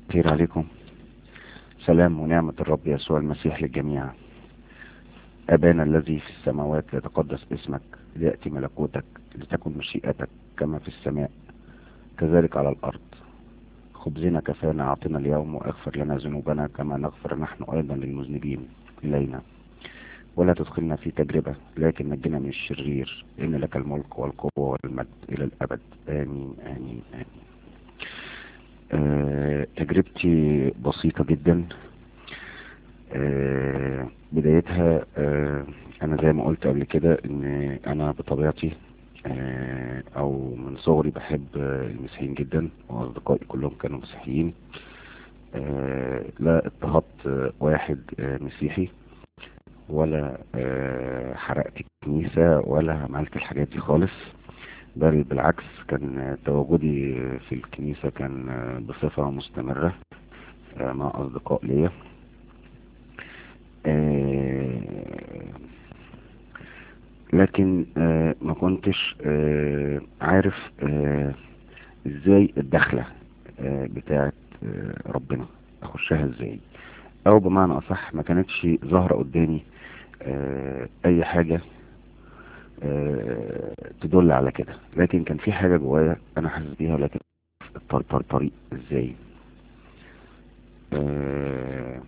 خير عليكم سلام ونعمة الرب يسوع المسيح للجميع أبانا الذي في السماوات ليتقدس اسمك ليأتي ملكوتك لتكن مشيئتك كما في السماء كذلك على الأرض خبزنا كفانا أعطنا اليوم وأغفر لنا ذنوبنا كما نغفر نحن أيضا للمذنبين إلينا ولا تدخلنا في تجربة لكن نجنا من الشرير إن لك الملك والقوة والمجد إلى الأبد آمين آمين آمين آه، تجربتي بسيطة جدا آه، بدايتها آه، أنا زي ما قلت قبل كده إن أنا بطبيعتي آه، أو من صغري بحب آه، المسيحيين جدا وأصدقائي كلهم كانوا مسيحيين آه، لا اضطهدت آه، واحد آه، مسيحي ولا آه، حرقت الكنيسة ولا عملت الحاجات دي خالص بل بالعكس كان تواجدي في الكنيسة كان بصفة مستمرة آه، مع أصدقاء ليا آه، لكن آه، ما كنتش آه، عارف آه، ازاي الدخلة آه، بتاعت آه، ربنا اخشها ازاي او بمعنى اصح ما كانتش ظاهرة قدامي آه، اي حاجة آه، تدل على كده لكن كان في حاجة جوايا انا حاسس بيها لكن الطريق طريق, طريق ازاي آه،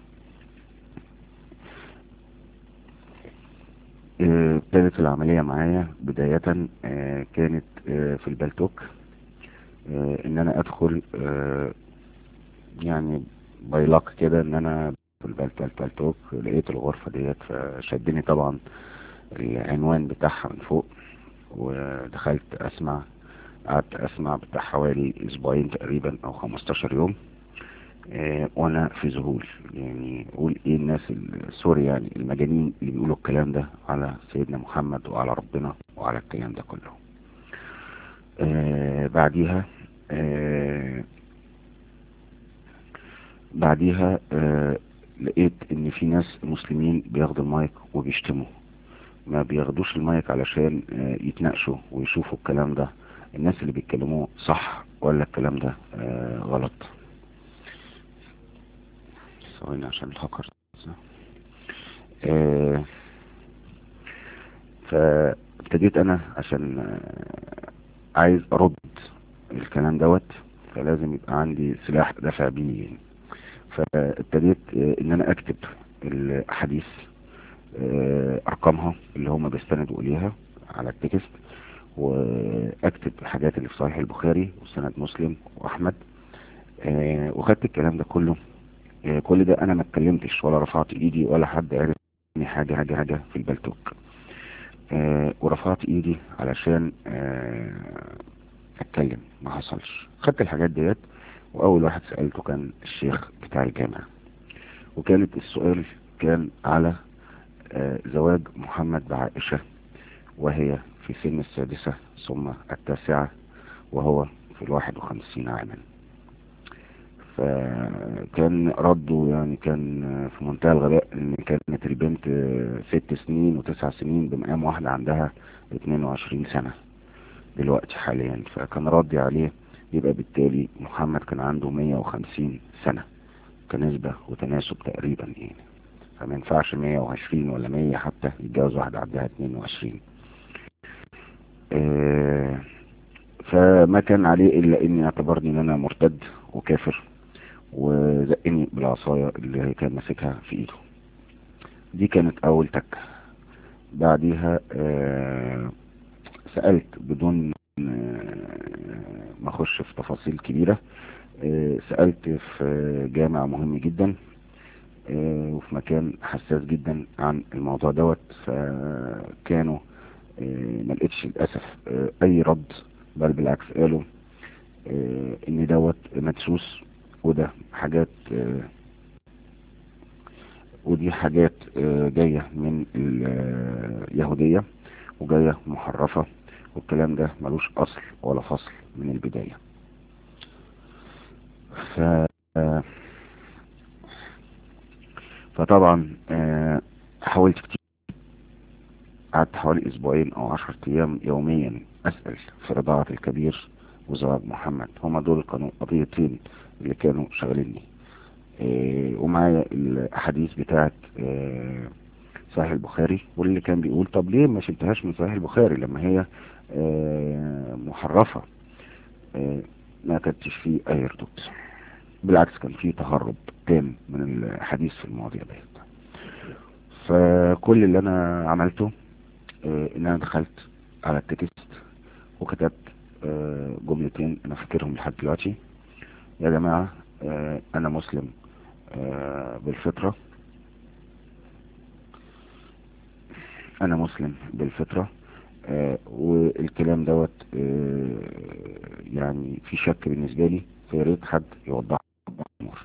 آه، ابتدت العملية معايا بداية آه، كانت آه، في البلتوك آه، ان انا ادخل آه، يعني بايلاق كده ان انا في البلت- البلتوك لقيت الغرفة ديت فشدني طبعا العنوان بتاعها من فوق ودخلت اسمع قعدت اسمع بتاع حوالي اسبوعين تقريبا او 15 يوم آه، وانا في ذهول يعني اقول ايه الناس ال- سوري يعني المجانين اللي بيقولوا الكلام ده على سيدنا محمد وعلى ربنا وعلى الكلام ده كله آه، بعديها آه، بعديها آه، لقيت ان في ناس مسلمين بياخدوا المايك وبيشتموا ما بياخدوش المايك علشان آه، يتناقشوا ويشوفوا الكلام ده الناس اللي بيتكلموه صح ولا الكلام ده آه، غلط ثواني عشان الهاكر آه، فابتديت انا عشان آه، عايز ارد الكلام دوت فلازم يبقى عندي سلاح دافع بيه يعني. فابتديت آه، ان انا اكتب الاحاديث آه، ارقامها اللي هم بيستندوا اليها على التكست واكتب الحاجات اللي في صحيح البخاري وسند مسلم واحمد آه، وخدت الكلام ده كله آه، كل ده انا ما اتكلمتش ولا رفعت ايدي ولا حد عرف مني حاجه حاجه حاجه في البلتوك آه، ورفعت ايدي علشان آه، اتكلم ما حصلش خدت الحاجات ديت واول واحد سألته كان الشيخ بتاع الجامعة وكانت السؤال كان على آه، زواج محمد بعائشة وهي في سن السادسة ثم التاسعة وهو في الواحد وخمسين عاما فكان رده يعني كان في منتهى الغباء ان كانت البنت آه، ست سنين وتسع سنين بمقام واحدة عندها 22 سنة دلوقتي حاليا فكان ردي عليه يبقى بالتالي محمد كان عنده 150 سنة كنسبة وتناسب تقريبا يعني فما ينفعش 120 ولا 100 حتى يتجوز واحدة عندها 22 آه، فما كان عليه الا اني اعتبرني ان انا مرتد وكافر وزقني بالعصاية اللي كان ماسكها في ايده دي كانت اول تكة بعديها آه، سألت بدون آه، ما اخش في تفاصيل كبيرة آه، سألت في جامع مهم جدا آه، وفي مكان حساس جدا عن الموضوع دوت فكانوا آه، ما لقيتش للأسف آه، أي رد بل بالعكس قالوا آه، إن دوت مدسوس وده حاجات آه، ودي حاجات آه، جاية من اليهودية وجاية محرفة والكلام ده ملوش أصل ولا فصل من البداية ف فطبعا آه، حاولت كتير قعدت حوالي اسبوعين او عشرة ايام يوميا اسأل في رضاعة الكبير وزواج محمد هما دول كانوا قضيتين اللي كانوا شغاليني آه، ومعايا الاحاديث بتاعت آه، صحيح البخاري واللي كان بيقول طب ليه ما شلتهاش من صحيح البخاري لما هي آه، محرفة آه، ما كانتش فيه اي ردود بالعكس كان فيه تهرب تام من الحديث في المواضيع ديت فكل اللي انا عملته آه، ان انا دخلت على التكست وكتبت آه، جملتين انا فاكرهم لحد دلوقتي يا جماعة آه، انا مسلم آه، بالفطرة انا مسلم بالفطرة آه، والكلام دوت آه، يعني في شك بالنسبة لي فيا ريت حد يوضح الامور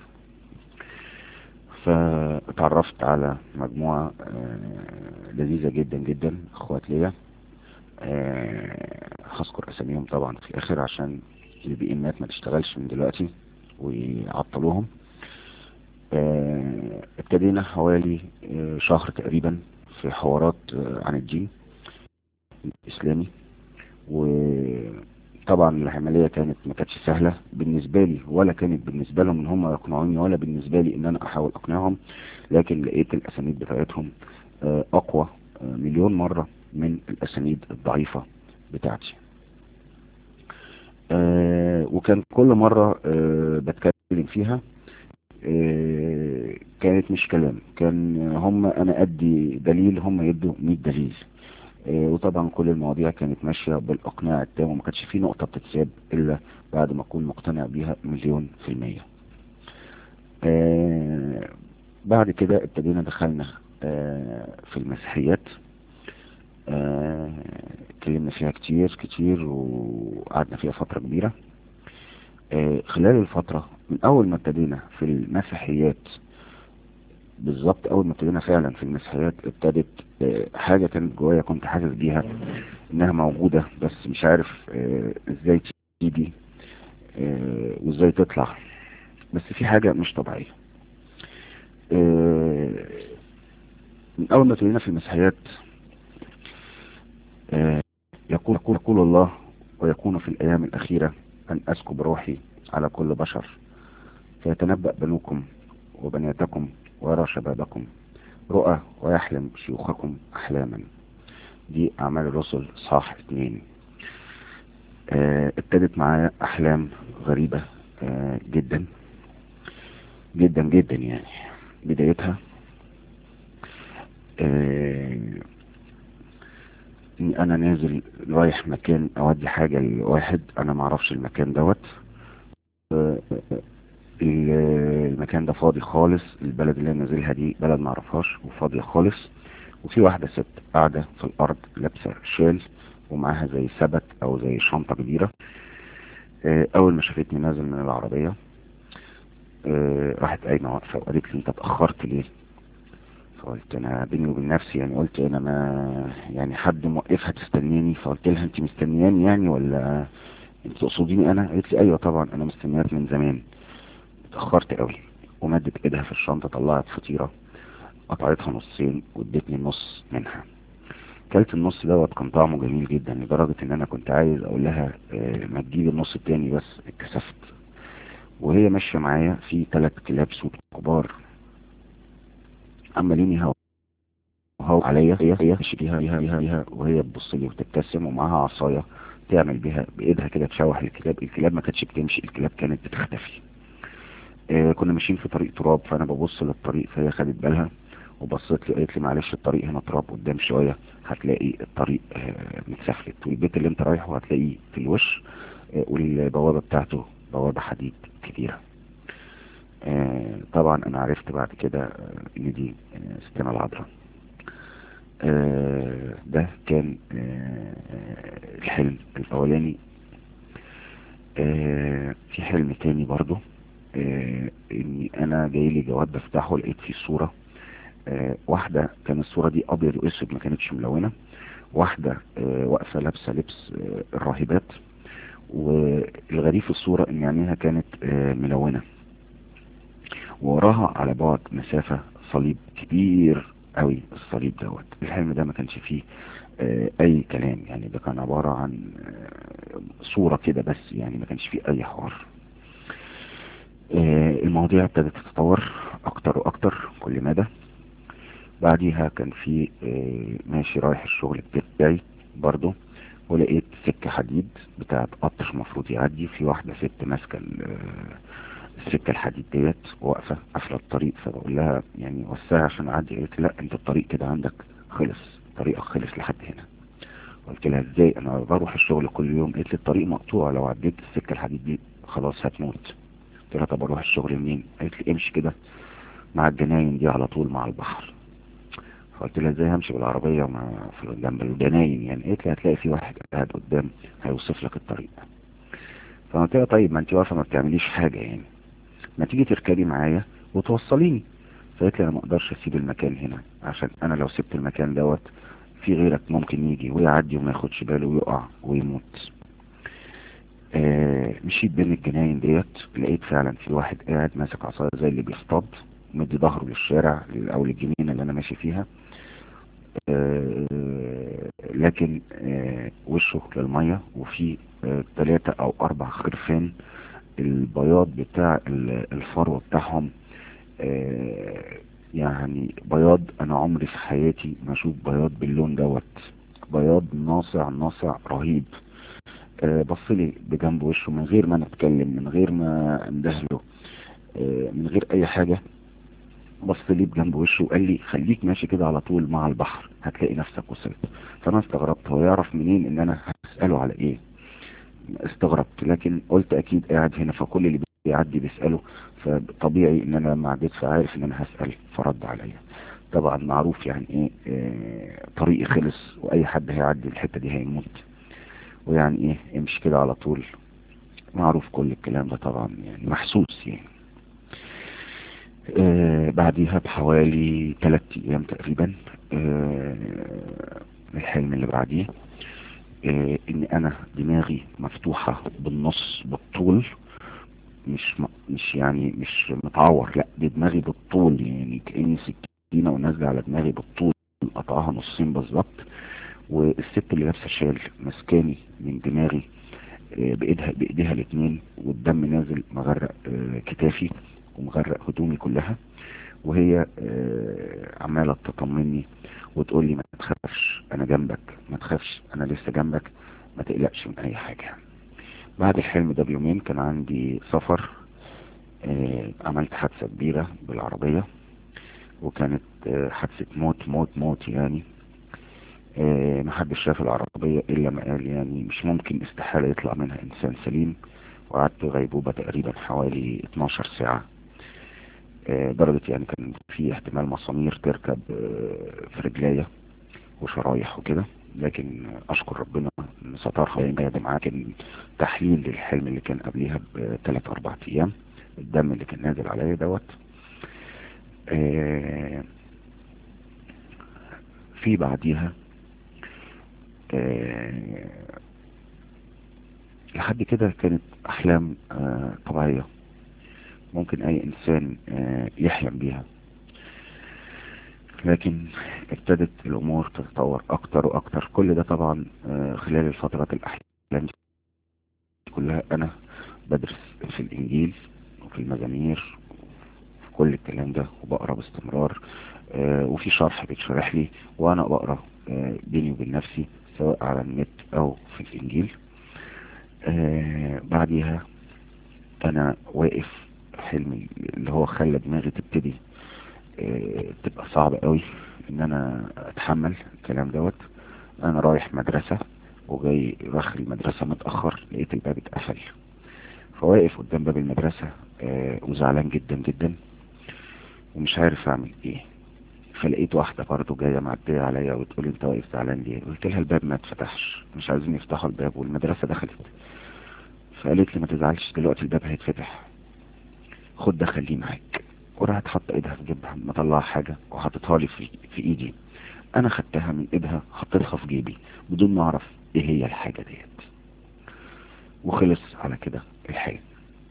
فتعرفت على مجموعة آه، لذيذة جدا جدا اخوات ليا آه، هذكر اساميهم طبعا في الاخر عشان البيئمات ما تشتغلش من دلوقتي ويعطلوهم آه، ابتدينا حوالي آه، شهر تقريبا في حوارات آه، عن الدين الاسلامي وطبعا العملية كانت ما كانتش سهلة بالنسبة لي ولا كانت بالنسبة لهم ان هم يقنعوني ولا بالنسبة لي ان انا احاول اقنعهم لكن لقيت الاسانيد بتاعتهم آه، اقوى آه، مليون مرة من الاسانيد الضعيفة بتاعتي آه، وكان كل مرة آه، بتكلم فيها آه، كانت مش كلام كان هم انا ادي دليل هم يدوا 100 دليل آه، وطبعا كل المواضيع كانت ماشية بالاقناع التام وما كانش في نقطة بتتساب الا بعد ما اكون مقتنع بيها مليون في المية آه، بعد كده ابتدينا دخلنا آه، في المسيحيات آه، اتكلمنا فيها كتير كتير وقعدنا فيها فترة كبيرة آه، خلال الفترة من أول ما ابتدينا في المسيحيات بالظبط أول ما ابتدينا فعلا في المسيحيات ابتدت آه، حاجة كانت جوايا كنت حاسس بيها إنها موجودة بس مش عارف آه، إزاي تيجي آه، وإزاي تطلع بس في حاجة مش طبيعية آه، من أول ما ابتدينا في المسيحيات آه، يقول يقول يقول الله ويكون في الأيام الأخيرة أن أسكب روحي على كل بشر فيتنبأ بنوكم وبناتكم ويرى شبابكم رؤى ويحلم شيوخكم أحلاما دي أعمال الرسل صح اتنين آه، ابتدت معايا أحلام غريبة آه، جدا جدا جدا يعني بدايتها آه، اني انا نازل رايح مكان اودي حاجة لواحد انا معرفش المكان دوت آه، ال- المكان ده فاضي خالص البلد اللي انا نازلها دي بلد معرفهاش وفاضية خالص وفي واحدة ست قاعدة في الارض لابسة شال ومعاها زي سبت او زي شنطة كبيرة آه، اول ما شافتني نازل من العربية آه، راحت قايمة واقفة وقالت لي انت اتأخرت ليه فقلت انا بيني وبين نفسي يعني قلت انا ما يعني حد موقفها تستنيني فقلت لها انت مستنياني يعني ولا انت تقصديني انا قالت لي ايوه طبعا انا مستنياك من زمان اتاخرت قوي ومدت ايدها في الشنطه طلعت فطيره قطعتها نصين وادتني النص منها كلت النص دوت كان طعمه جميل جدا لدرجه ان انا كنت عايز اقول لها اه ما تجيبي النص التاني بس اتكسفت وهي ماشيه معايا في ثلاث كلاب سود كبار عمالين يهوا هو عليا هي هي ماشي بيها بيها بيها بيها وهي تبص لي وتبتسم ومعاها عصايه تعمل بيها بايدها كده تشوح الكلاب الكلاب ما كانتش بتمشي الكلاب كانت بتختفي آه كنا ماشيين في طريق تراب فانا ببص للطريق فهي خدت بالها وبصت لي قالت لي معلش الطريق هنا تراب قدام شويه هتلاقي الطريق آه متسفلت والبيت اللي انت رايحه هتلاقيه في الوش آه والبوابه بتاعته بوابه حديد كبيره آه طبعا انا عرفت بعد كده آه ان دي آه ستنا العذراء آه ده كان آه الحلم الاولاني آه في حلم تاني برضو آه اني انا جاي لي جواب بفتحه لقيت فيه صورة آه واحدة كان الصورة دي ابيض واسود ما كانتش ملونة واحدة آه واقفة لابسة لبس آه الراهبات والغريب في الصورة ان عينيها كانت آه ملونة ووراها على بعد مسافة صليب كبير قوي الصليب دوت الحلم ده ما كانش فيه آه، اي كلام يعني ده كان عبارة عن آه، صورة كده بس يعني ما كانش فيه اي حوار آه، المواضيع ابتدت تتطور اكتر واكتر كل مدى بعديها كان في آه، ماشي رايح الشغل بتاعي برضه ولقيت سكة حديد بتاعت قطر المفروض يعدي في واحدة ست ماسكة ال- آه، السكة الحديد ديت واقفة قافلة الطريق فبقول لها يعني وسعي عشان اعدي قالت لي لا انت الطريق كده عندك خلص طريقك خلص لحد هنا قلت لها ازاي انا بروح الشغل كل يوم قالت لي الطريق مقطوع لو عديت السكة الحديد دي خلاص هتموت قلت لها طب اروح الشغل منين قالت لي امشي كده مع الجناين دي على طول مع البحر فقلت لها ازاي همشي بالعربية مع في جنب الجناين يعني قالت لي هتلاقي في واحد قاعد قدام هيوصف لك الطريق فقلت لها طيب ما انت واقفة ما بتعمليش حاجة يعني ما تيجي تركبي معايا وتوصليني فقالت لي انا ما اقدرش اسيب المكان هنا عشان انا لو سبت المكان دوت في غيرك ممكن يجي ويعدي وما ياخدش باله ويقع ويموت آه مشيت بين الجناين ديت لقيت فعلا في واحد قاعد ماسك عصايه زي اللي بيصطاد مدي ظهره للشارع او للجنينه اللي انا ماشي فيها آه لكن آه وشه للميه وفي ثلاثة او اربع خرفان البياض بتاع ال- الفرو بتاعهم آه، يعني بياض انا عمري في حياتي ما اشوف بياض باللون دوت بياض ناصع ناصع رهيب آه، بص لي بجنب وشه من غير ما انا اتكلم من غير ما اندهله آه، من غير اي حاجة بص لي بجنب وشه وقال لي خليك ماشي كده على طول مع البحر هتلاقي نفسك وصلت فانا استغربت هو يعرف منين ان انا هسأله على ايه استغربت لكن قلت اكيد قاعد هنا فكل اللي بيعدي بيسأله فطبيعي ان انا ما عديت فعارف ان انا هسأل فرد عليا طبعا معروف يعني ايه آه، طريقي خلص واي حد هيعدي الحتة دي هيموت ويعني ايه امشي كده على طول معروف كل الكلام ده طبعا يعني محسوس يعني آه بعديها بحوالي ثلاث ايام تقريبا آه الحلم اللي بعديه آه ان انا دماغي مفتوحة بالنص بالطول مش م- مش يعني مش متعور لا دي دماغي بالطول يعني كأني سكينة ونازلة على دماغي بالطول قطعها نصين بالظبط والست اللي لابسة شال مسكاني من دماغي آه، بايدها بايديها الاتنين والدم نازل مغرق آه، كتافي ومغرق هدومي كلها وهي آه، عمالة تطمني وتقول لي ما تخافش انا جنبك ما تخافش انا لسه جنبك ما تقلقش من اي حاجة بعد الحلم ده بيومين كان عندي سفر آه، عملت حادثة كبيرة بالعربية وكانت آه، حادثة موت موت موت يعني آه، محدش شاف العربية إلا ما قال يعني مش ممكن استحالة يطلع منها إنسان سليم وقعدت غيبوبة تقريبا حوالي 12 ساعة آه، درجة يعني كان في احتمال مسامير تركب آه، في رجليا وشرايح وكده لكن أشكر ربنا إن سترها يميز معاه كان تحليل للحلم اللي كان قبليها بثلاث أربع أيام الدم اللي كان نازل عليا دوت آه، في بعديها آه، لحد كده كانت أحلام آه، طبيعية ممكن أي إنسان آه، يحلم بيها لكن ابتدت الأمور تتطور أكتر وأكتر كل ده طبعا آه، خلال الفترات الأحلام دي كلها أنا بدرس في الإنجيل وفي المزامير في كل الكلام ده وبقرا باستمرار آه، وفي شرح بيتشرح لي وأنا بقرا آه، بيني وبين نفسي سواء على النت أو في الإنجيل آه، بعديها أنا واقف حلمي اللي هو خلى دماغي تبتدي آه، تبقى صعب قوي ان انا اتحمل الكلام دوت انا رايح مدرسة وجاي داخل المدرسة متأخر لقيت الباب اتقفل فواقف قدام باب المدرسة آه، وزعلان جدا جدا ومش عارف اعمل ايه فلقيت واحدة برضه جاية معدية عليا وتقول لي انت واقف زعلان ليه قلت لها الباب ما اتفتحش مش عايزين يفتحوا الباب والمدرسة دخلت فقالت لي ما تزعلش دلوقتي الباب هيتفتح خد ده خليه معاك وراحت حاطه ايدها في جيبها مطلعه حاجه وحطتها لي في, في ايدي انا خدتها من ايدها حطيتها في جيبي بدون ما اعرف ايه هي الحاجه ديت وخلص على كده الحلم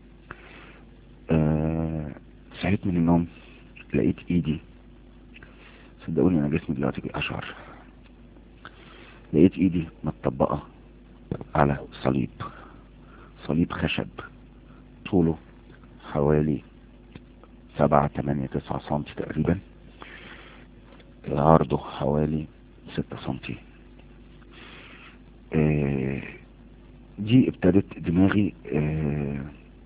آه صحيت من النوم لقيت ايدي صدقوني انا جسمي دلوقتي بيقشعر لقيت ايدي متطبقة على صليب صليب خشب طوله حوالي سبعة تمانية تسعة سنتي تقريبا عرضه حوالي ستة سنتي آه دي ابتدت دماغي آه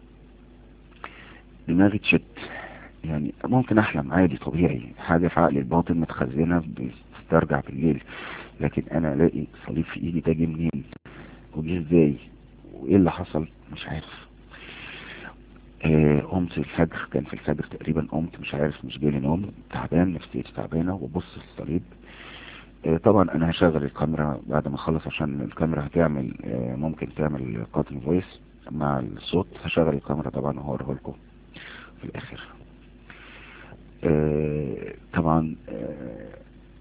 دماغي تشت يعني ممكن احلم عادي طبيعي حاجة في عقلي الباطن متخزنة بتسترجع بالليل لكن انا الاقي صليب في ايدي ده جه منين وجه ازاي وايه اللي حصل مش عارف آه قمت الفجر كان في الفجر تقريبا قمت مش عارف مش جالي نوم تعبان نفسيتي تعبانة وبص الصليب آه طبعا انا هشغل الكاميرا بعد ما اخلص عشان الكاميرا هتعمل آه ممكن تعمل كاتن فويس مع الصوت هشغل الكاميرا طبعا وهوريه لكم في الاخر آه طبعا آه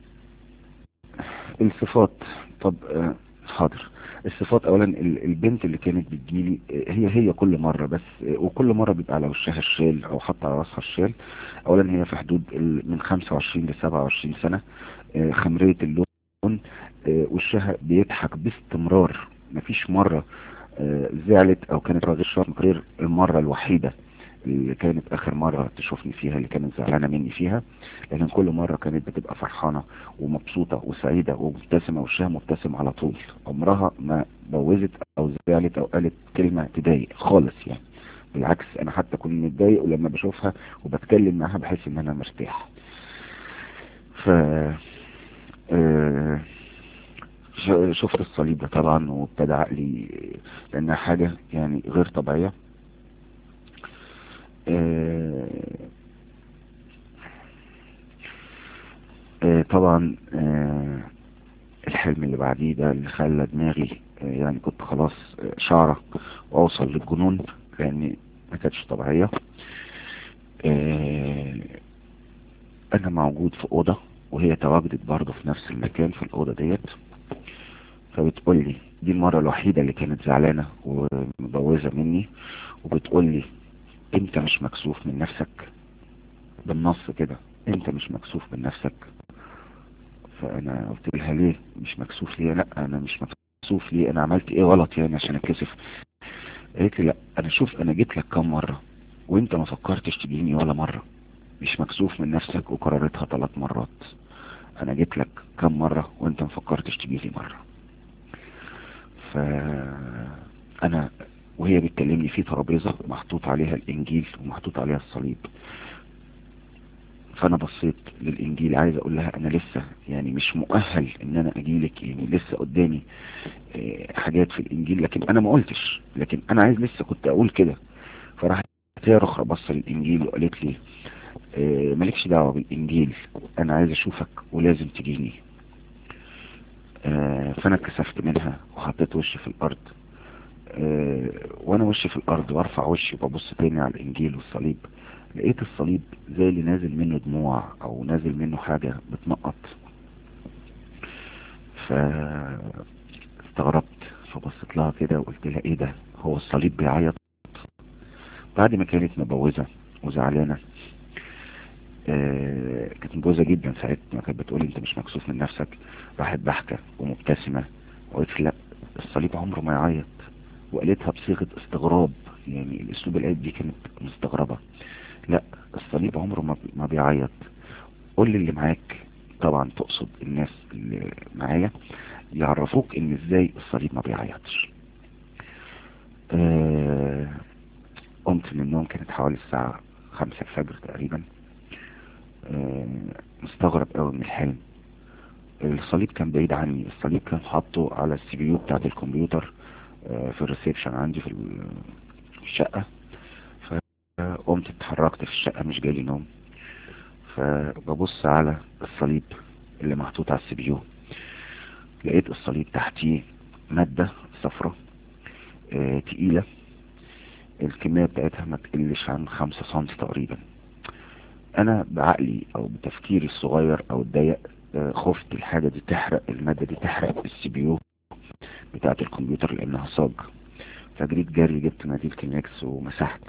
الصفات طب آه حاضر الصفات اولا البنت اللي كانت بتجيلي هي هي كل مرة بس وكل مرة بيبقى على وشها الشال او حتى على راسها الشال اولا هي في حدود من 25 ل 27 سنة خمرية اللون وشها بيضحك باستمرار مفيش مرة زعلت او كانت راجل شرط غير المرة الوحيدة اللي كانت اخر مرة تشوفني فيها اللي كانت زعلانة مني فيها لكن كل مرة كانت بتبقى فرحانة ومبسوطة وسعيدة ومبتسمة وشها مبتسم على طول عمرها ما بوزت او زعلت او قالت كلمة تضايق خالص يعني بالعكس انا حتى كنت متضايق ولما بشوفها وبتكلم معاها بحس ان انا مرتاح ف آه شفت الصليب ده طبعا وابتدى عقلي لانها حاجة يعني غير طبيعية آه آه طبعا آه الحلم اللي بعديه ده اللي خلى دماغي يعني كنت خلاص شعرة واوصل للجنون لان ما كانتش طبيعية انا موجود في اوضة وهي تواجدت برضه في نفس المكان في الاوضة ديت فبتقول لي دي المرة الوحيدة اللي كانت زعلانة ومبوزة مني وبتقول لي انت مش مكسوف من نفسك بالنص كده انت مش مكسوف من نفسك فانا قلت لها ليه مش مكسوف ليه لا انا مش مكسوف ليه انا عملت ايه غلط يعني عشان اتكسف قالت لي لا انا شوف انا جيت لك كم مرة وانت ما فكرتش تجيني ولا مرة مش مكسوف من نفسك وكررتها ثلاث مرات انا جيت لك كم مرة وانت ما فكرتش تجيلي مرة فانا وهي بتكلمني في ترابيزة محطوط عليها الانجيل ومحطوط عليها الصليب فانا بصيت للانجيل عايز اقول لها انا لسه يعني مش مؤهل ان انا اجيلك يعني لسه قدامي حاجات في الانجيل لكن انا ما قلتش لكن انا عايز لسه كنت اقول كده فراحت هي رخرة بص للانجيل وقالت لي مالكش دعوة بالانجيل انا عايز اشوفك ولازم تجيني فانا اتكسفت منها وحطيت وشي في الارض وانا وشي في الارض وارفع وشي وببص تاني على الانجيل والصليب لقيت الصليب زي اللي نازل منه دموع او نازل منه حاجة بتنقط فاستغربت فبصت لها كده وقلت لها ايه ده هو الصليب بيعيط بعد ما كانت مبوزة وزعلانة آه كانت مبوزة جدا ساعتها ما كانت بتقولي انت مش مكسوف من نفسك راحت ضحكة ومبتسمة وقلت لا الصليب عمره ما يعيط وقالتها بصيغة استغراب يعني الاسلوب الآيات دي كانت مستغربة لا الصليب عمره ما بيعيط قول لي اللي معاك طبعا تقصد الناس اللي معايا يعرفوك ان ازاي الصليب ما بيعيطش آه قمت من النوم كانت حوالي الساعة خمسة الفجر تقريبا آه مستغرب قوي من الحلم الصليب كان بعيد عني الصليب كان حاطه على السي بي يو بتاعت الكمبيوتر آه في الريسبشن عندي في الشقة فقمت اتحركت في الشقة مش جالي نوم فببص على الصليب اللي محطوط على السي بي يو لقيت الصليب تحتيه مادة صفرة اه تقيلة الكمية بتاعتها ما تقلش عن خمسة سنتي تقريبا انا بعقلي او بتفكيري الصغير او الضيق اه خفت الحاجة دي تحرق المادة دي تحرق السي بي يو بتاعت الكمبيوتر لانها صاج فجريت جري جبت مدينة كينكس ومسحت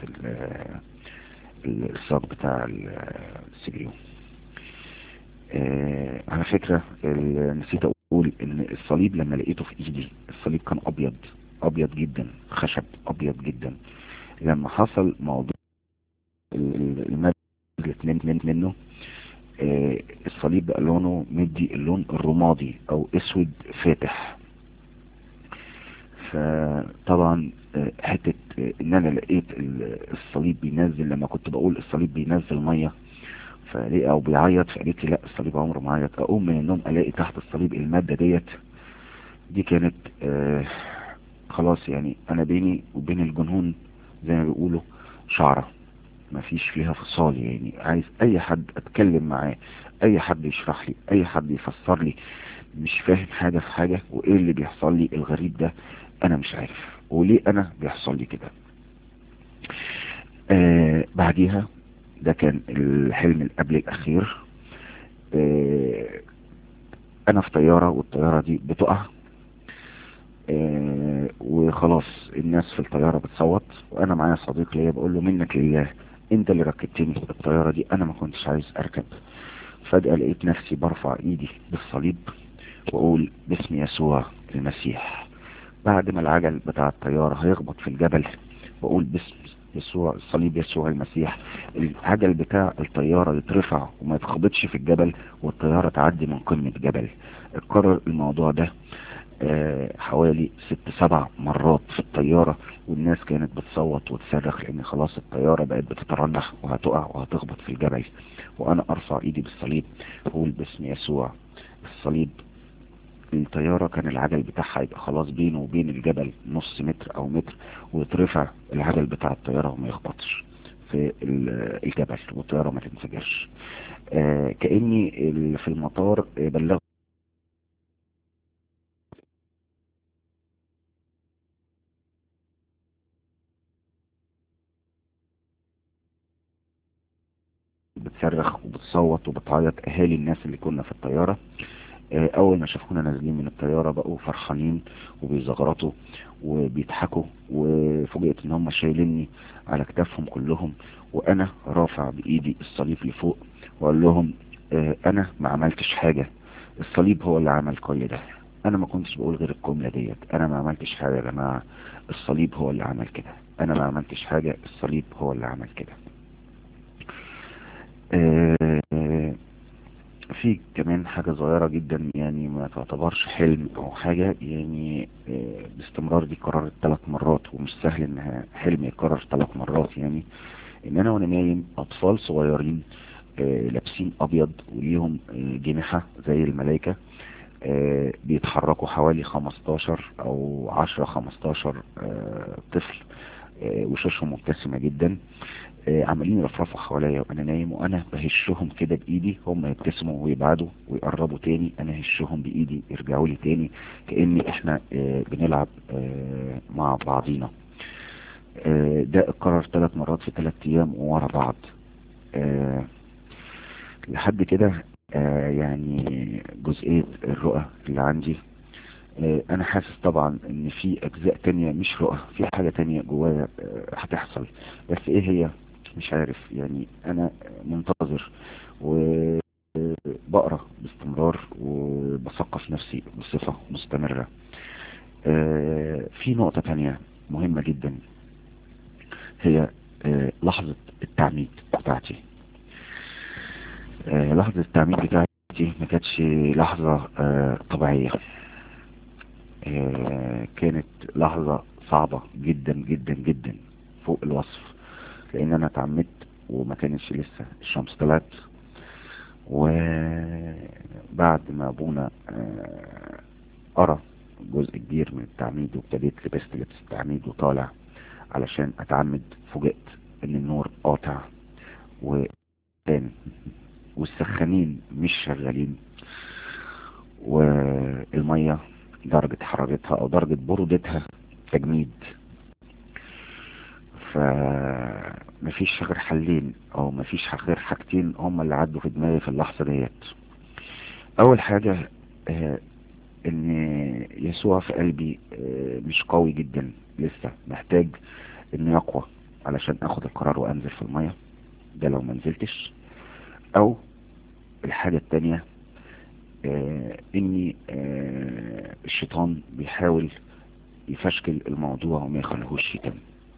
الصاج بتاع السي بي يو على فكرة نسيت اقول اقول ان الصليب لما لقيته في ايدي الصليب كان ابيض ابيض جدا خشب ابيض جدا لما حصل موضوع المادة نزلت منه آه الصليب بقى لونه مدي اللون الرمادي او اسود فاتح فطبعا آه حتة آه ان انا لقيت الصليب بينزل لما كنت بقول الصليب بينزل مية فلقى او بيعيط فقالت لي لا الصليب عمره ما عيط اقوم من النوم الاقي تحت الصليب المادة ديت دي كانت خلاص يعني انا بيني وبين الجنون زي ما بيقولوا شعرة ما فيش فيها فصال يعني عايز اي حد اتكلم معاه اي حد يشرح لي اي حد يفسر لي مش فاهم حاجة في حاجة وايه اللي بيحصل لي الغريب ده انا مش عارف وليه انا بيحصل لي كده آه بعديها ده كان الحلم اللي قبل الاخير آه انا في طيارة والطيارة دي بتقع آه وخلاص الناس في الطيارة بتصوت وانا معايا صديق ليا بقول له منك لله انت اللي ركبتني الطيارة دي انا ما كنتش عايز اركب فجأة لقيت نفسي برفع ايدي بالصليب واقول باسم يسوع المسيح بعد ما العجل بتاع الطيارة هيخبط في الجبل بقول باسم يسوع الصليب يسوع المسيح العجل بتاع الطيارة يترفع وما يتخبطش في الجبل والطيارة تعدي من قمة جبل اتكرر الموضوع ده آه حوالي ست سبع مرات في الطيارة والناس كانت بتصوت وتصرخ لان خلاص الطيارة بقت بتترنح وهتقع وهتخبط في الجبل وانا ارفع ايدي بالصليب اقول باسم يسوع الصليب الطيارة كان العجل بتاعها يبقى خلاص بينه وبين الجبل نص متر او متر ويترفع العجل بتاع الطيارة وما يخبطش في الجبل والطيارة ما تنفجرش آه كأني في المطار بلغ بتصرخ وبتصوت وبتعيط اهالي الناس اللي كنا في الطيارة اول ما شافونا نازلين من الطيارة بقوا فرحانين وبيزغرطوا وبيضحكوا وفوجئت ان هم شايليني على كتافهم كلهم وانا رافع بايدي الصليب لفوق واقول لهم اه انا ما عملتش حاجة الصليب هو اللي عمل كل ده انا ما كنتش بقول غير الجملة ديت انا ما عملتش حاجة يا جماعة الصليب هو اللي عمل كده انا ما عملتش حاجة الصليب هو اللي عمل كده اه في كمان حاجة صغيرة جدا يعني ما تعتبرش حلم او حاجة يعني اه باستمرار دي قررت ثلاث مرات ومش سهل انها حلم يتكرر ثلاث مرات يعني ان انا وانا نايم اطفال صغيرين اه لابسين ابيض وليهم اه جناحة زي الملائكة بيتحركوا حوالي 15 او 10 15 طفل وشوشهم مبتسمة جدا عمالين يرفرفوا حواليا وانا نايم وانا بهشهم كده بايدي هم يبتسموا ويبعدوا ويقربوا تاني انا هشهم بايدي يرجعوا لي تاني كأني احنا بنلعب مع بعضينا ده اتكرر ثلاث مرات في ثلاث ايام ورا بعض لحد كده يعني جزئية الرؤى اللي عندي انا حاسس طبعا ان في اجزاء تانية مش رؤى في حاجة تانية جوايا هتحصل بس ايه هي مش عارف يعني انا منتظر وبقرا باستمرار وبثقف نفسي بصفة مستمرة في نقطة تانية مهمة جدا هي لحظة التعميد بتاعتي لحظة التعميد بتاعتي ما كانتش لحظة طبيعية كانت لحظة صعبة جدا جدا جدا فوق الوصف لان انا اتعمدت وما كانش لسه الشمس طلعت وبعد ما ابونا قرا جزء كبير من التعميد وابتديت لبست لبس التعميد وطالع علشان اتعمد فوجئت ان النور قاطع وتاني والسخانين مش شغالين والمية درجة حرارتها او درجة برودتها تجميد فمفيش غير حلين او مفيش غير حاجتين هما اللي عدوا في دماغي في اللحظة ديت اول حاجة آه ان يسوع في قلبي آه مش قوي جدا لسه محتاج انه يقوى علشان اخد القرار وانزل في المية ده لو منزلتش او الحاجة التانية آه اني آه الشيطان بيحاول يفشكل الموضوع وما يخليهوش يتم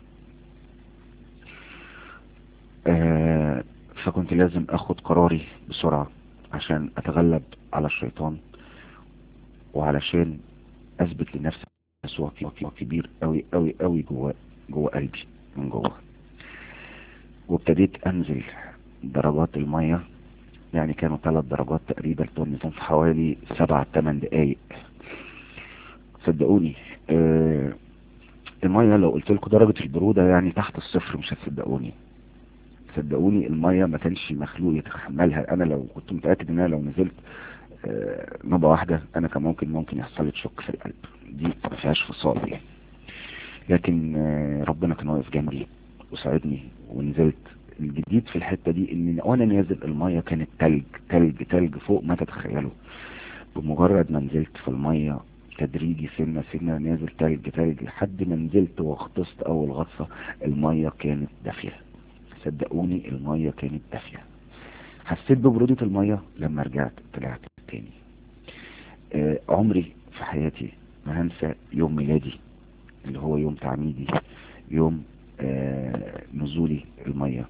آه فكنت لازم اخد قراري بسرعة عشان اتغلب على الشيطان وعلشان اثبت لنفسي يسوع كبير قوي قوي قوي جوه جوه قلبي من جوه وابتديت انزل درجات المية يعني كانوا ثلاث درجات تقريبا كنت في حوالي سبع ثمان دقايق صدقوني آه المية لو قلت لكم درجة البرودة يعني تحت الصفر مش هتصدقوني صدقوني المية ما كانش مخلوق يتحملها انا لو كنت متأكد ان انا لو نزلت آه نوبة واحدة انا كان ممكن ممكن يحصل لي شك في القلب دي ما فيهاش فصال يعني لكن آه ربنا كان واقف جنبي وساعدني ونزلت الجديد في الحتة دي ان وانا نازل المية كانت تلج تلج تلج فوق ما تتخيلوا بمجرد ما نزلت في المية تدريجي سنة سنة نازل تلج تلج لحد ما نزلت وغطست اول غطسة المية كانت دافية صدقوني المية كانت دافية حسيت ببرودة المية لما رجعت طلعت تاني آه عمري في حياتي ما هنسى يوم ميلادي اللي هو يوم تعميدي يوم آه نزولي المية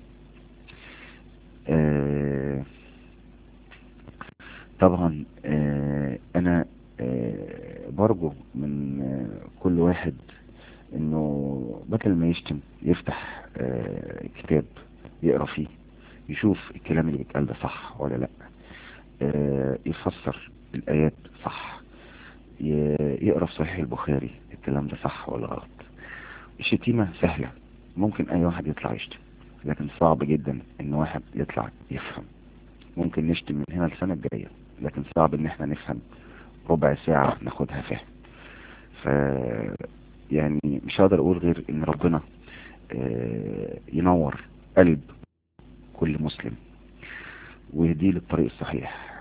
آه طبعا آه انا آه برجو من آه كل واحد انه بدل ما يشتم يفتح آه كتاب يقرا فيه يشوف الكلام اللي بيتقال ده صح ولا لا آه يفسر الايات صح يقرا في صحيح البخاري الكلام ده صح ولا غلط الشتيمة سهلة ممكن اي واحد يطلع يشتم لكن صعب جدا ان واحد يطلع يفهم ممكن نشتم من هنا للسنة الجاية لكن صعب ان احنا نفهم ربع ساعة ناخدها فهم ف يعني مش هقدر اقول غير ان ربنا آه ينور قلب كل مسلم ويهديه للطريق الصحيح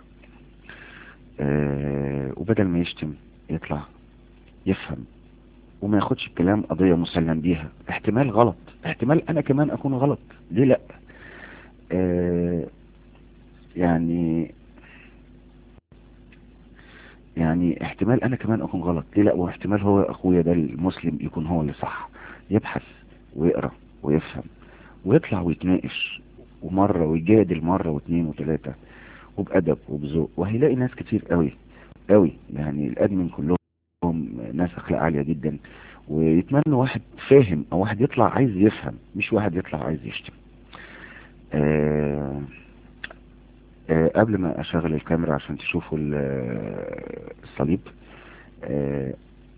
آه وبدل ما يشتم يطلع يفهم وما ياخدش الكلام قضية مسلم بيها احتمال غلط احتمال انا كمان اكون غلط ليه لا آه يعني يعني احتمال انا كمان اكون غلط ليه لا واحتمال هو اخويا ده المسلم يكون هو اللي صح يبحث ويقرأ ويفهم ويطلع ويتناقش ومرة ويجادل مرة واثنين وثلاثة وبأدب وبذوق وهيلاقي ناس كتير قوي قوي يعني الادمن كلهم ناس اخلاق عالية جدا ويتمنى واحد فاهم او واحد يطلع عايز يفهم مش واحد يطلع عايز يشتم آه آه قبل ما اشغل الكاميرا عشان تشوفوا الصليب آه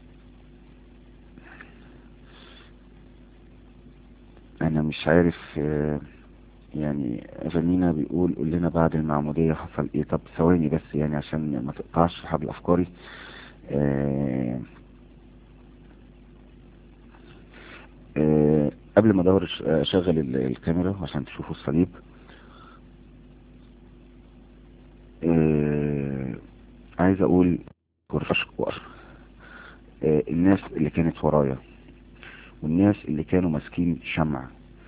انا مش عارف آه يعني فنينا بيقول قول لنا بعد المعمودية حصل ايه طب ثواني بس يعني عشان ما تقطعش في حبل افكاري آه آه قبل ما ادور اشغل الكاميرا عشان تشوفوا الصليب آه عايز اقول اشكر آه الناس اللي كانت ورايا والناس اللي كانوا ماسكين شمع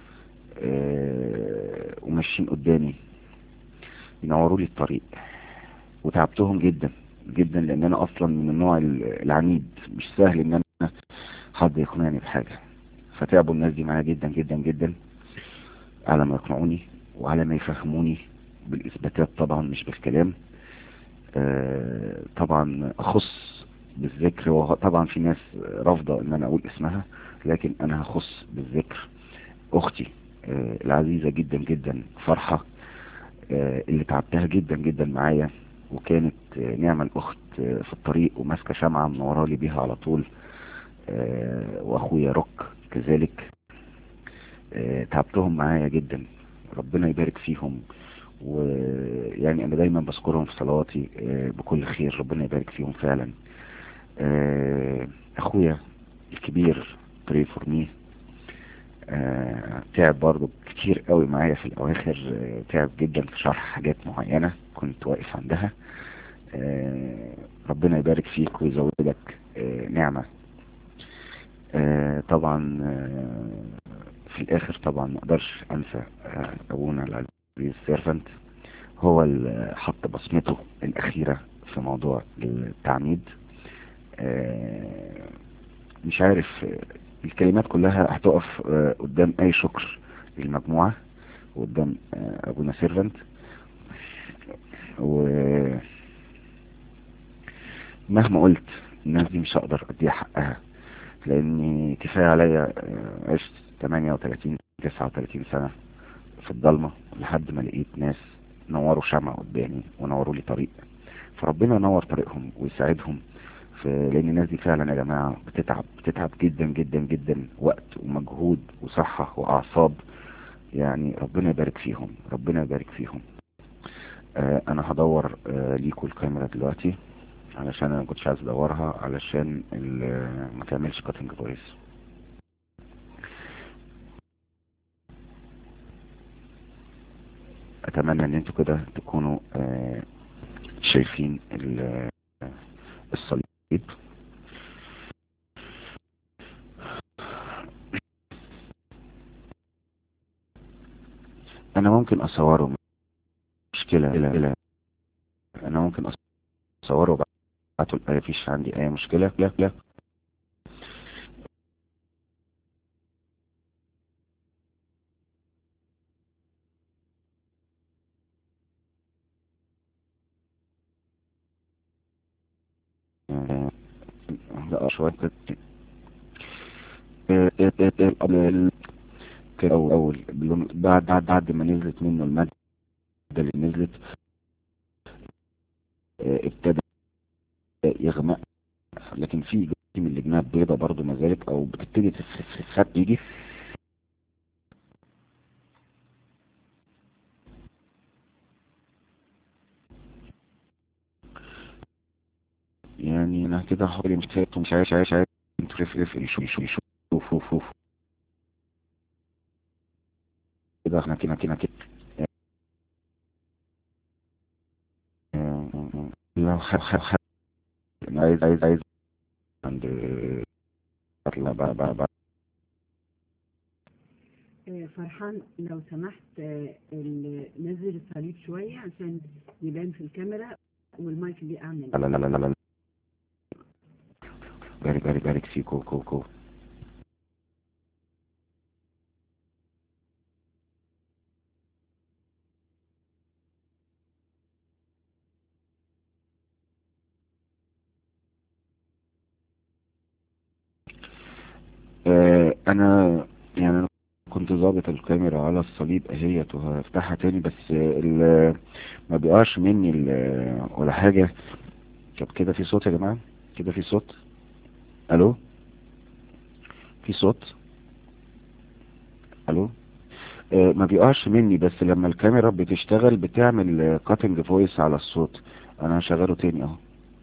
آه وماشيين قدامي ينوروا لي الطريق وتعبتهم جدا جدا لان انا اصلا من النوع العنيد مش سهل ان انا حد يقنعني بحاجة فتعبوا الناس دي معايا جدا جدا جدا على ما يقنعوني وعلى ما يفهموني بالاثباتات طبعا مش بالكلام آه طبعا اخص بالذكر وطبعا في ناس رافضة ان انا اقول اسمها لكن انا هخص بالذكر اختي آه العزيزة جدا جدا فرحة آه اللي تعبتها جدا جدا معايا وكانت نعمة الاخت في الطريق وماسكة شمعة منورة لي بيها على طول واخويا روك كذلك تعبتهم معايا جدا ربنا يبارك فيهم ويعني انا دايما بذكرهم في صلواتي بكل خير ربنا يبارك فيهم فعلا اخويا الكبير بري فور مي تعب برضو كتير قوي معايا في الاواخر تعب جدا في شرح حاجات معينة كنت واقف عندها ربنا يبارك فيك ويزودك نعمة طبعا في الاخر طبعا ما اقدرش انسى ابونا العزيز سيرفنت هو اللي حط بصمته الاخيرة في موضوع التعميد آه، مش عارف آه، الكلمات كلها هتقف آه، قدام اي شكر للمجموعة وقدام آه، ابونا سيرفنت ومهما قلت الناس دي مش هقدر اديها حقها لاني كفاية عليا آه، عشت 38 39 سنة في الضلمة لحد ما لقيت ناس نوروا شمع قدامي ونوروا لي طريق فربنا ينور طريقهم ويساعدهم في لان الناس دي فعلا يا جماعة بتتعب بتتعب جدا جدا جدا وقت ومجهود وصحة واعصاب يعني ربنا يبارك فيهم ربنا يبارك فيهم آه انا هدور آه ليكوا الكاميرا دلوقتي علشان انا كنتش عايز ادورها علشان ال- ما تعملش كاتنج فويس اتمنى ان انتوا كده تكونوا آه شايفين ال- الصليب انا ممكن اصوره مشكلة لا لا انا ممكن اصوره وابعته ما فيش عندي اي مشكلة لا لا آه، لا شوية كده آه، آه، آه، آه، قبل كده أول أول باللون- بعد بعد بعد ما نزلت منه المادة اللي نزلت آه، ابتدى يغمق لكن في جزء من الجناب بيضة برضو ما زالت أو بتبتدي تخف يجي يعني أنا كده حوالي مش عارف مش عارف عارف عارف انتوا رف رف شوف شوف شوف شوف شوف كده احنا كده كده كده آه، آه، آه. لو خ خ خ أنا عايز عايز عايز عند لا بقى بقى بقى آه، فرحان لو سمحت آه، ال- نزل الصليب شوية عشان يبان في الكاميرا والمايك اللي أعمل لا لا لا لا لا بارك بارك بارك فيكو كو كو آه، انا يعني انا كنت ظابط الكاميرا على الصليب اهيت وهفتحها تاني بس آه، ال- ما بيقعش مني ال- ولا حاجة طب كده في صوت يا جماعة كده في صوت الو في صوت الو آه، ما بيقعش مني بس لما الكاميرا بتشتغل بتعمل كاتنج فويس على الصوت انا هشغله تاني اهو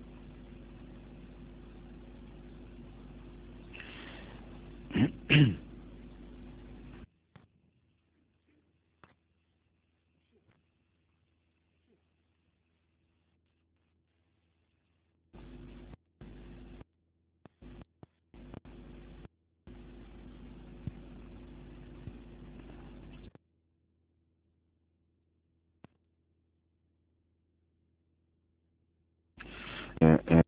آه، آه،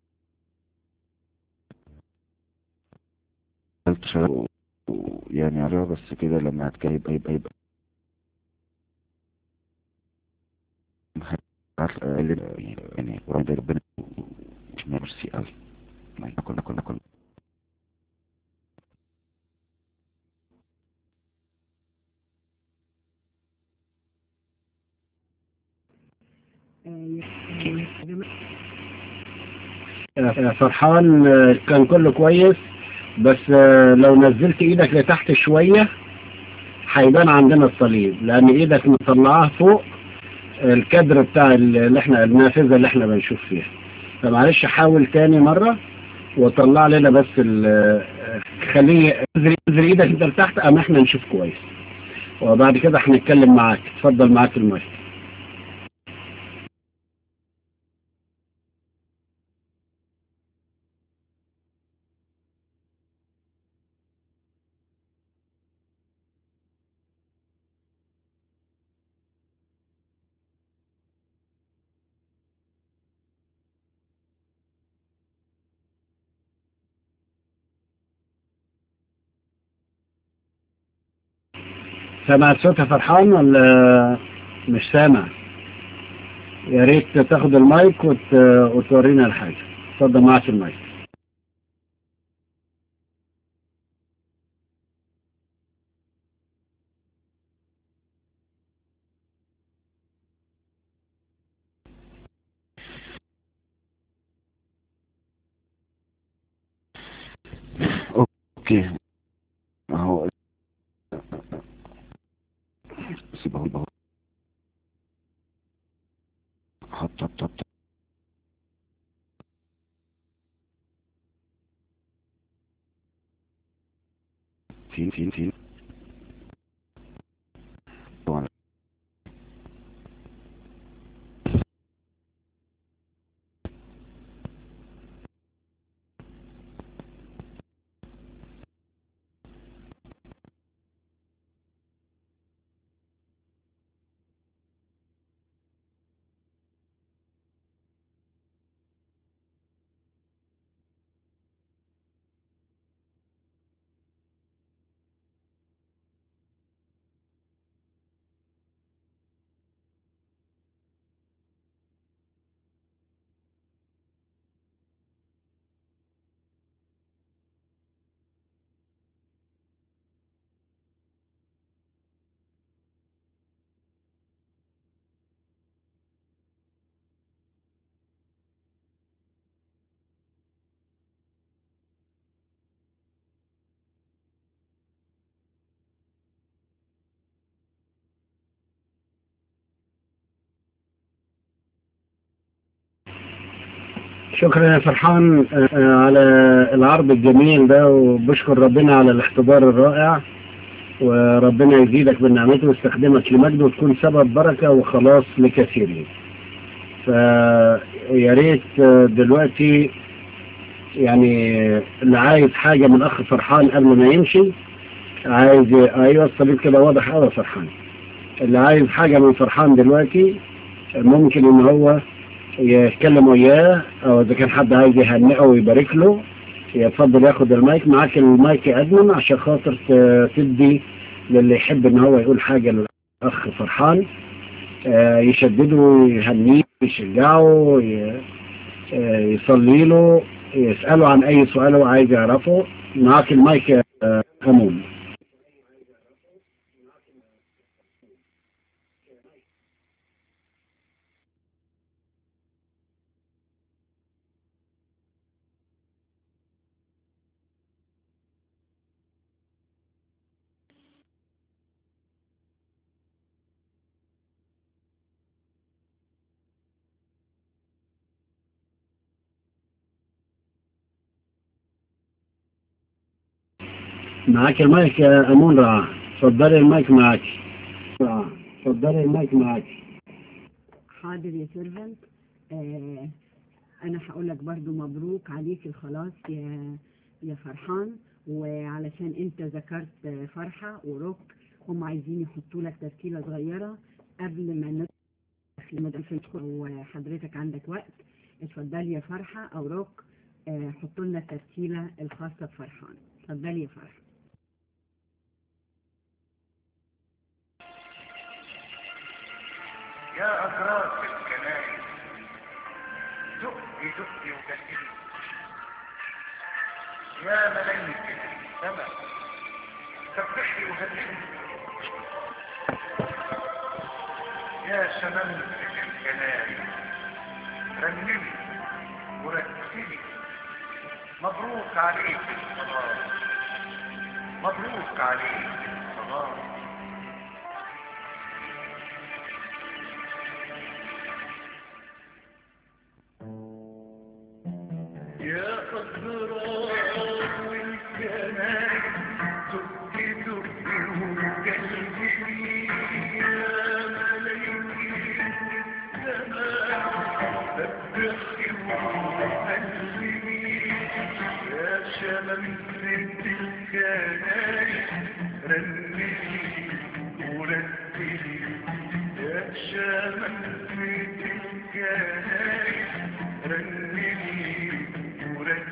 قلت شغال و- يعني عليها بس كده لما هتكلم يبقى يبقى يبقى هت- يعني يعني ربنا ربنا مش ميرسي قوي ما كنا كنا كنا آه، يا جماعة آه، فرحان آه، كان كله كويس بس آه، لو نزلت ايدك لتحت شوية هيبان عندنا الصليب لان ايدك مطلعاه فوق الكادر بتاع اللي احنا النافذة اللي احنا بنشوف فيها فمعلش حاول تاني مرة وطلع لنا بس ال- آه، خليه انزل انزل ايدك انت لتحت اما احنا نشوف كويس وبعد كده هنتكلم معاك اتفضل معاك المايك سامع صوتها فرحان ولا مش سامع يا ريت تاخد المايك وت... وتورينا الحاجة اتفضل معك المايك اوكي اهو سيبه اهو حط حط حط فين فين فين طبعا شكرا يا فرحان آه، على العرض الجميل ده وبشكر ربنا على الاحتضار الرائع وربنا يزيدك من نعمته ويستخدمك لمجده وتكون سبب بركة وخلاص لكثيرين فيا ريت آه، دلوقتي يعني اللي عايز حاجة من أخ فرحان قبل ما يمشي عايز أيوة الصليب كده واضح أوي يا فرحان اللي عايز حاجة من فرحان دلوقتي ممكن إن هو يتكلم وياه او اذا كان حد عايز يهنئه ويبارك له يتفضل ياخد المايك معاك المايك يا ادمن عشان خاطر ت- تدي للي يحب ان هو يقول حاجة للاخ فرحان آه، يشدده يهنيه يشجعه ي- آه، يصلي له يسأله عن اي سؤال هو عايز يعرفه معاك المايك يا آه، امون معاك المايك يا امون رعاه اتفضلي المايك معاك رعاه اتفضلي المايك معاك حاضر يا سيرفنت آه انا هقول لك برضو مبروك عليك الخلاص يا يا فرحان وعلشان انت ذكرت آه، فرحة وروك هم عايزين يحطوا لك تشكيلة صغيرة قبل ما ندخل في ندخل وحضرتك عندك وقت اتفضلي يا فرحة او روك آه، حطوا لنا التشكيلة الخاصة بفرحان اتفضلي يا فرحة يا أغراض الكنائس دقي دقي وكثير يا ملايكة السماء سبحي وهللي يا شمامسة الكنائس رنمي ورتلي مبروك عليك الصلاة مبروك عليك الصلاة يا أسرار الكنائس دقي دقي وقلبي يا ملايين السماء سبحي وهللي يا شمامسة الكنائس رنمي ورتلي يا شمامسة الكنائس رنمي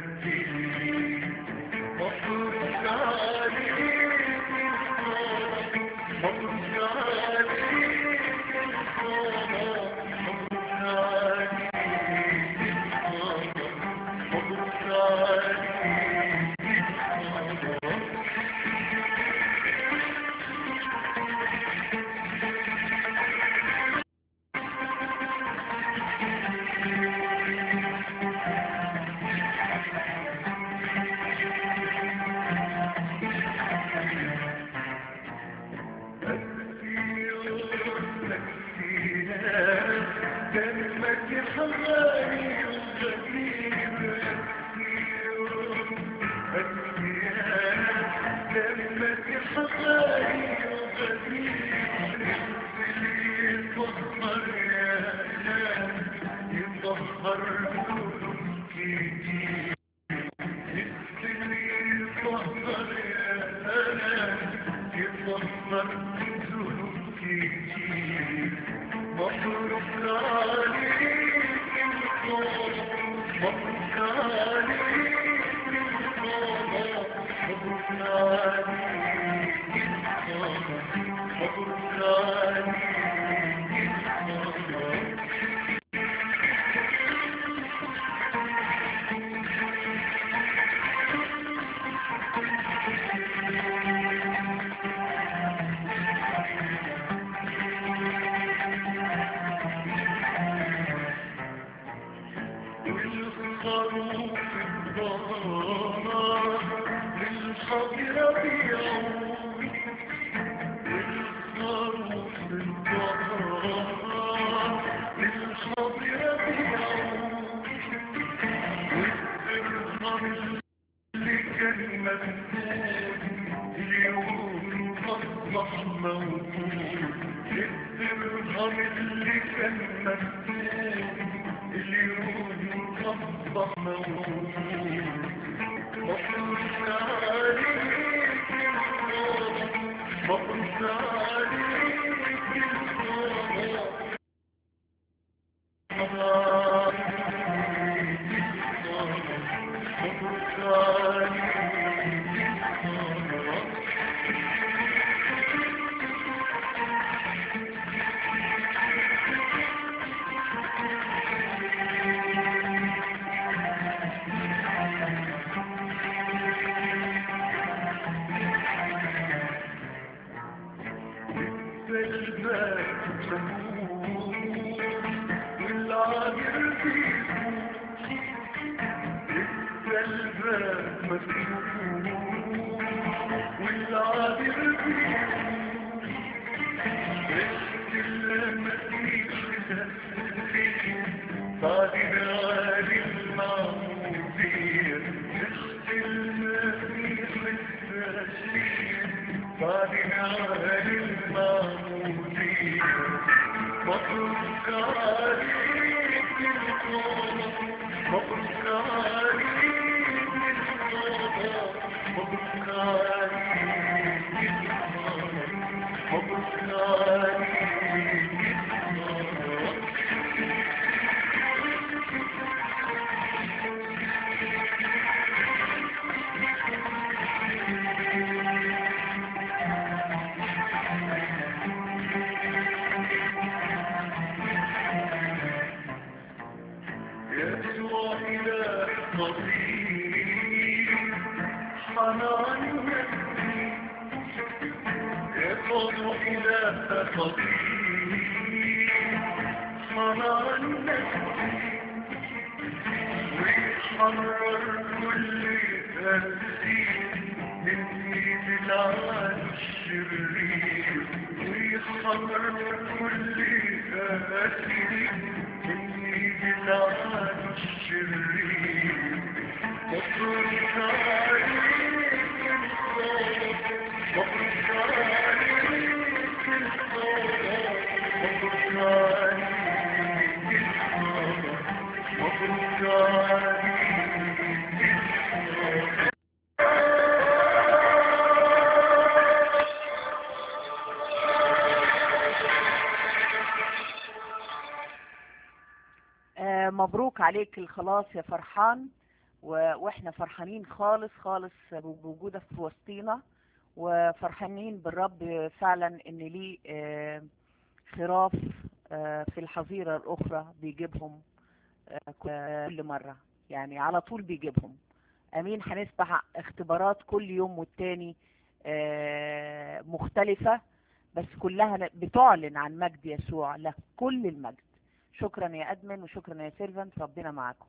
ورتلي مبروك عليك مبروك عليك الخلاص يا فرحان و... واحنا فرحانين خالص خالص بوجودك في وسطينا وفرحانين بالرب فعلا ان ليه آه، خراف آه، في الحظيرة الاخرى بيجيبهم آه، كل مرة يعني على طول بيجيبهم امين هنسمع اختبارات كل يوم والتاني آه، مختلفة بس كلها بتعلن عن مجد يسوع له كل المجد شكرا يا ادمن وشكرا يا سيرفنت ربنا معاكم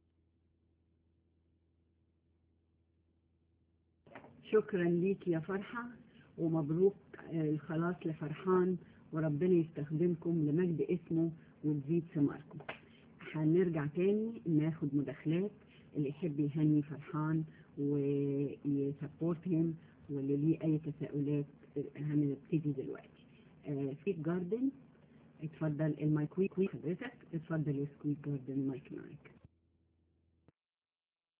شكرا ليك يا فرحة ومبروك آه، الخلاص لفرحان وربنا يستخدمكم لمجد اسمه وتزيد ثماركم هنرجع تاني ناخد مداخلات اللي يحب يهني فرحان ويسبورت هيم واللي ليه اي تساؤلات آه، هنبتدي دلوقتي آه، في جاردن اتفضل المايك ويك ويك حضرتك